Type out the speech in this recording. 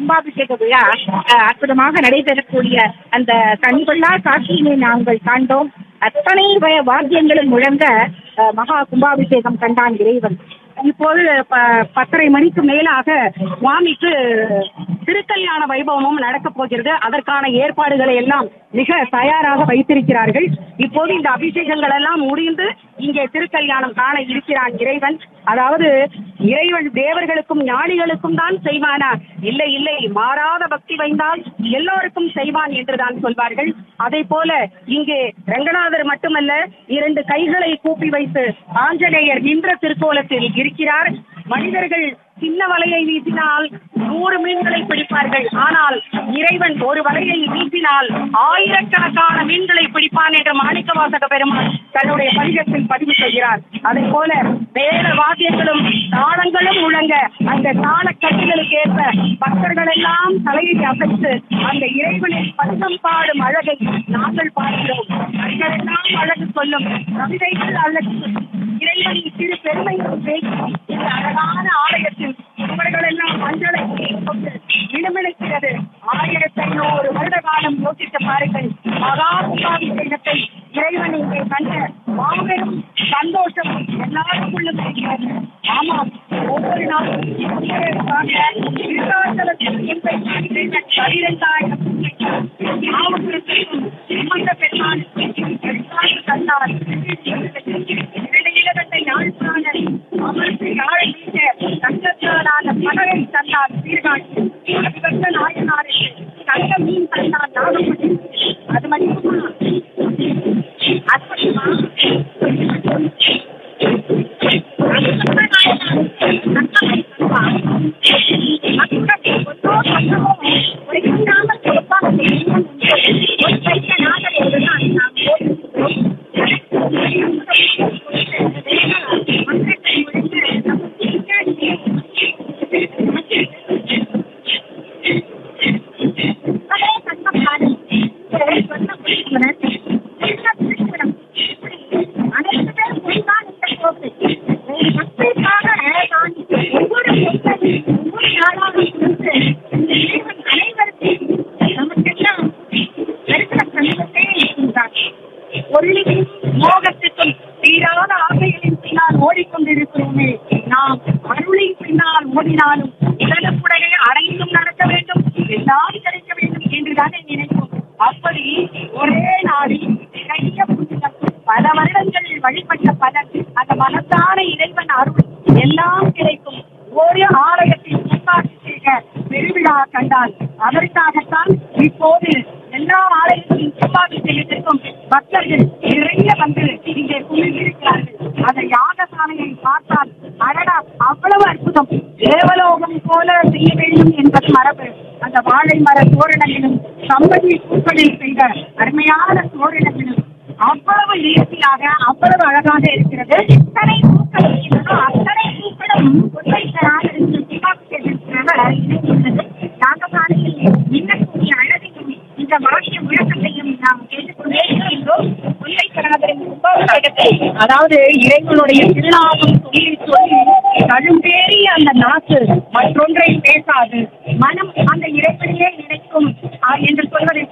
கும்பாபிஷேக விழா அஹ், அற்புதமாக நடைபெறக்கூடிய அந்த கண்கொள்ளா காட்சியினை நாங்கள் காண்டோம் அத்தனை வ- வாத்தியங்களும் முழங்க அஹ், மகா கும்பாபிஷேகம் கண்டான் இறைவன் இப்போது ப- பத்தரை மணிக்கு மேலாக சுவாமிக்கு திருக்கல்யாண வைபவமும் நடக்கப் போகிறது அதற்கான ஏற்பாடுகளை எல்லாம் மிக தயாராக வைத்திருக்கிறார்கள் இப்போது இந்த அபிஷேகங்கள் எல்லாம் முடிந்து இங்கே திருக்கல்யாணம் காண இருக்கிறான் இறைவன் அதாவது இறைவன் தேவர்களுக்கும் ஞானிகளுக்கும் தான் செய்வானா இல்லை இல்லை மாறாத பக்தி வைந்தால் எல்லோருக்கும் செய்வான் என்றுதான் சொல்வார்கள் அதை போல இங்கே ரங்கநாதர் மட்டுமல்ல இரண்டு கைகளை கூப்பி வைத்து ஆஞ்சநேயர் நின்ற திருக்கோலத்தில் இருக்கிறார் மனிதர்கள் சின்ன வலையை வீசினால் நூறு மீன்களை பிடிப்பார்கள் ஆனால் இறைவன் ஒரு வலையை வீசினால் ஆயிரக்கணக்கான மீன்களை பிடிப்பான் என்று மாணிக்கவாசக பெருமாள் தன்னுடைய பதிகத்தில் பதிவு செய்கிறார் அதை போல வேத வாத்தியங்களும் தாளங்களும் முழங்க அந்த தாள கட்டுகளுக்கு ஏற்ப பக்தர்கள் எல்லாம் தலையை அசைத்து அந்த இறைவனை பந்தம் பாடும் அழகை நாங்கள் பார்க்கிறோம் கண்களெல்லாம் அழகு சொல்லும் கவிதைகள் அழகு இறைவனின் சிறு பெருமையும் பேசும் இந்த அழகான ஆலயத்தில் இவர்கள் எல்லாம் மஞ்சளை கொண்டு இளமிழைக்கிறது ஆயிரத்தி ஐநூறு வருட காலம் யோசித்து பாருங்கள் மகா கும்பாபிஷேகத்தை இறைவன் இங்கே கண்ட மாபெரும் சந்தோஷம் எல்லாருக்குள்ளும் இருக்கிறது ஆமாம் ஒவ்வொரு நாளும் ஒவ்வொருவருக்காக திருநாட்டலத்தில் இன்பை இறைவன் பனிரெண்டாயிரம் ஆவுக்கு சம்பந்த பெருமாள் தந்தார் இடையிலகத்தை யாழ்ப்பாணர் அமர்ந்து யாழை மீட்ட தங்கத்தாலான மலரை தந்தார் சீர்காழி அதிபத்த நாயனாருக்கு தங்க மீன் தந்தார் நாகப்பட்டி அது மட்டுமா அது மட்டுமா ஒளியின் மோகத்திற்கும் தீராத ஆசைகளின் பின்னால் ஓடிக்கொண்டிருக்கிறோமே நாம் அருளின் பின்னால் ஓடினாலும் உடனுக்குடனே அனைத்தும் நடக்க வேண்டும் எல்லாம் கிடைக்க வேண்டும் என்றுதானே நினைப்போம் அப்படி ஒரே நாளில் நிறைய புண்ணியம் பல வருடங்கள் வழிபட்ட பலன் அந்த மனத்தான இறைவன் அருள் எல்லாம் கிடைக்கும் ஒரு ஆலயத்தில் முன்னாடி செய்த பெருவிழா கண்டால் அதற்காகத்தான் இப்போது எல்லா ஆலயத்தின் கும்பாபிஷேகத்திற்கும் பக்தர்கள் நிறைய வந்து இங்கே குமிழ்ந்திருக்கிறார்கள் அந்த யாகசாலையை பார்த்தால் அடடா அவ்வளவு அற்புதம் தேவலோகம் போல செய்ய வேண்டும் என்பது மரபு அந்த வாழை மர தோரணங்களும் சம்பதி பூக்களில் செய்த அருமையான தோரணங்களும் அவ்வளவு நேர்த்தியாக அவ்வளவு அழகாக இருக்கிறது இத்தனை பூக்கள் இருக்கிறதோ அத்தனை பூக்களும் ஒன்றைத்தராக இருந்து சிவாபிஷேகத்தினால இணைந்துள்ளது யாகசாலையில் மின்னக்கூடிய அழகையும் இந்த வாக்கிய முழக்கத்தையும் நாம் கேட்டுக்கொண்டே இருக்கின்றோம் முல்லைத்தராதரின் கும்பாபிஷேகத்தை அதாவது இறைவனுடைய திருநாமம் சொல்லி சொல்லி கழும்பேறி அந்த நாக்கு மற்றொன்றை பேசாது மனம் அந்த இறைவனையே நினைக்கும் ஆ, என்று சொல்வதை